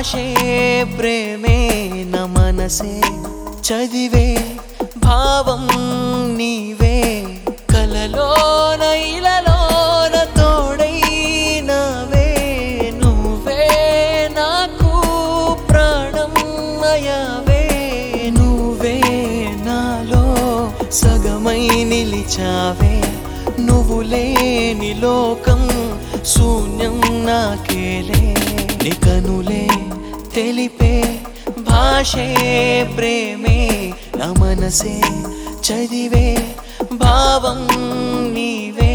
భాషే ప్రేమే న మనసే చదివే భావం నీవే కలలోన ఇలలోన తోడైనవే నువ్వే నాకు ప్రాణం అయవే నువ్వే నాలో సగమై నిలిచావే నువ్వు లేని లోకం శూన్యం నాకేలే నికనులే తెలిపే భాషే ప్రేమే నా మనసే చదివే భావం నీవే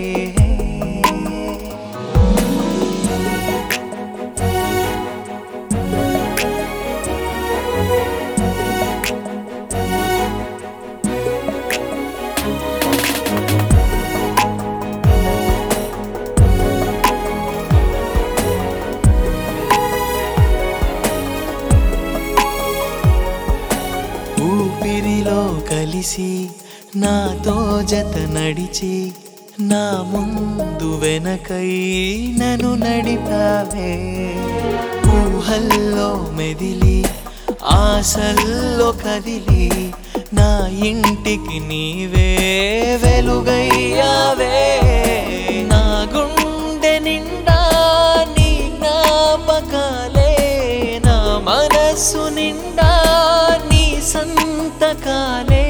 ఊపిరిలో కలిసి నాతో జత నడిచి నా ముందు వెనకై నన్ను నడిపావే ఊహల్లో మెదిలి ఆశల్లో కదిలి నా ఇంటికి నీవే వెలుగయ్యావే నా గుండె నిండా నీ జ్ఞాపకాలే నా మనస్సు నిండా నీ సంతకాలే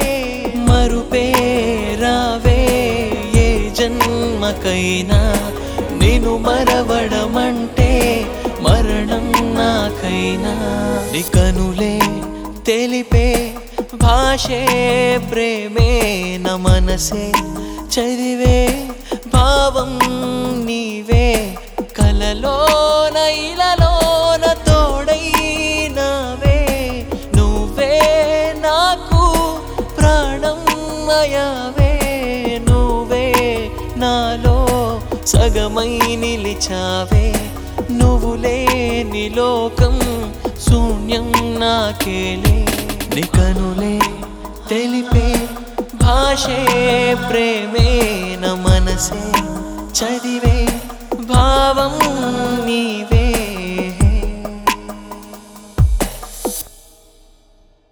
మరుపేరావే ఏ జన్మకైనా నేను మరవడమంటే మరణం నాకైనా నికనులే తెలిపే భాషే ప్రేమే న మనసే చదివే భావం నీవే కలలోన ఇలలోన తోడైనవే నువ్వే నాకు ప్రాణం అయవే నువ్వే నాలో సగమై నిలిచావే నువ్వు లేని లోకం శూన్యం నాకేలే నికనులే తెలిపే భాషే ప్రేమే న మనసే చదివే భావం నీవే